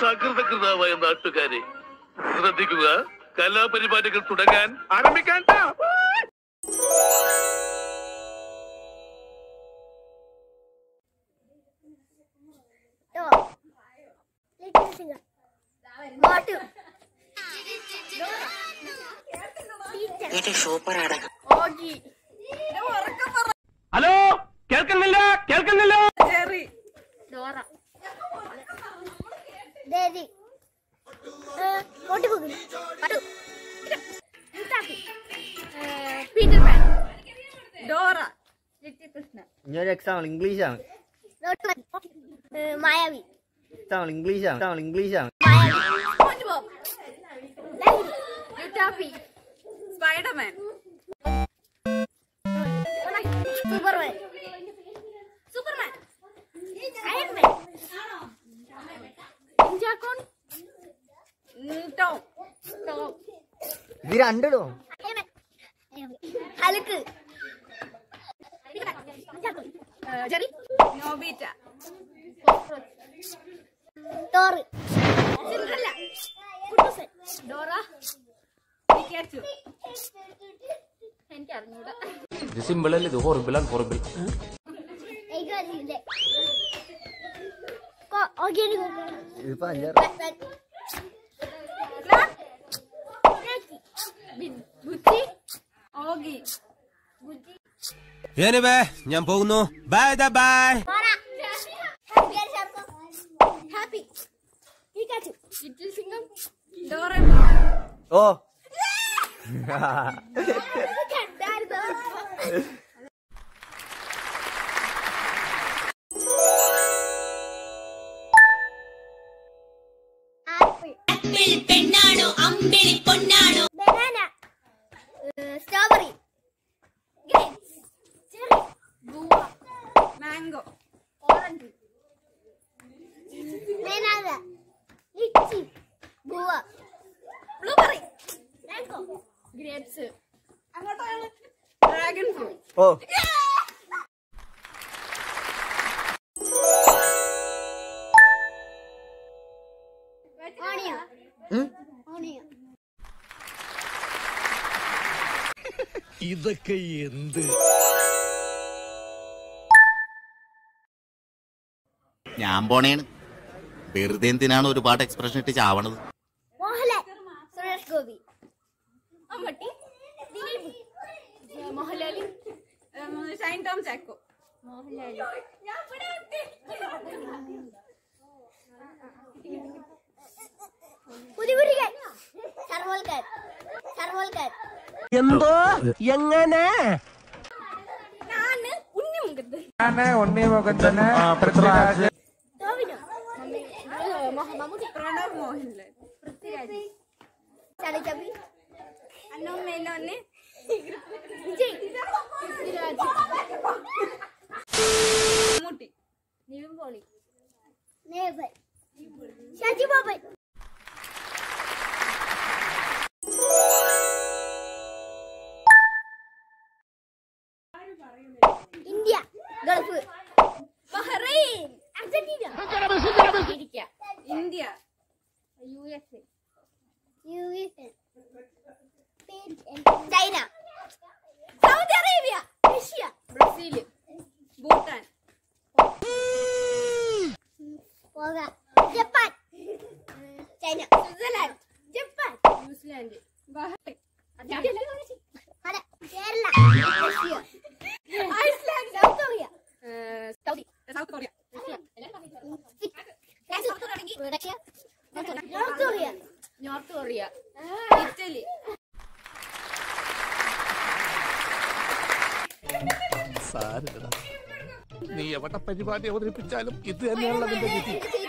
സകൃതകൃതാവായ നാട്ടുകാരെ ശ്രദ്ധിക്കുക കലാപരിപാടികൾ തുടങ്ങാൻ ആരംഭിക്കാൻ Dog. Little singer. Motu. Peter. ഇത് സൂപ്പറാണ് Oggy. ഹലോ കേൾക്കുന്നില്ല കേൾക്കുന്നില്ല Dora. Daddy. Uh, Motu Google. Patu. Itapi. Uh, Peter Pan. Dora ഇനി ഒരു എക്സാമ്പിൾ ഇംഗ്ലീഷാണ് Not uh, Mayavi. എക്സാമ്പിൾ ഇംഗ്ലീഷാണ് എക്സാമ്പിൾ ഇംഗ്ലീഷാണ് Mayavi. SpongeBob Utapi. Spiderman Superman. Superman. Iron Man. Ninja Con. Tom Tom. ഇത് രണ്ടിടോ Iron Man. Hulk. Jerry Nobita Thor. Cinderella. Kutusan. Dora Pikachu എനിക്ക് അറിഞ്ഞൂടാ ഇത് സിമ്പിൾ അല്ലേ ഇത് ഹോറിബിൾ ആണ് ഹോറിബിൾ എനിക്കറിയില്ലേ ഓർഗാനിക് ഇതിപ്പോ അഞ്ചാറ് ബുച്ചി ഓഗി ഞാൻ പോകുന്നു bye bye happy Pikachu little Singham Dora ഓ കണ്ടായിരുന്നു ആപ്പിൾ പെണ്ണാണോ അമ്പിളി പൊന്നാണോ banana strawberry grapes cherry guava mango orange banana lychee guava blueberry mango grapes അങ്ങോട്ടാണ് ഡ്രാഗൺ ഫ്രൂട്ട് ഓ ഓണിയോ ഉം? ഓണിയോ ഇതൊക്കെ എന്ത് ഞാൻ പോണേണ് വെറുതെ എന്തിനാണ് ഒരുപാട് എക്സ്പ്രഷൻ ഇട്ട് ചാവണത് മോഹൻലാൽ സുരേഷ് ഗോപി മമ്മട്ടി ദിലീപ് മോഹൻലാൽ ഷൈൻ ടോം ചാക്കോ മോഹൻലാൽ പുലിമുരുകൻ സർവോൽക്കർ സർവോൽക്കർ എന്തോ എങ്ങനെ ഞാന് ഉണ്ണിമുഖത്ത് ടോവിനോ മമ്മൂട്ടി പ്രണവ് മോഹൻലാൽ പൃഥ്വിരാജ് ചളിച്ചബി അന്നോ മേനോന് വിജയ് പൃഥ്വിരാജ് മമ്മൂട്ടി നിവിൻ പോളി നേവൽ Shaji Boban India Gulf Bahrain Argentina America India U S A U S A China Saudi Arabia Russia Brazil Bhutan പോകാം Japan China Switzerland Japan New Zealand Bahrain അല്ല Kerala Russia Iceland South Korea Saudi South Korea Russia North Korea North Korea Italy സാരില്ലടാ നീ എവിടെ പരിപാടി അവതരിപ്പിച്ചാലും ഇത് തന്നെയാണല്ലോ നിന്റെ വിധി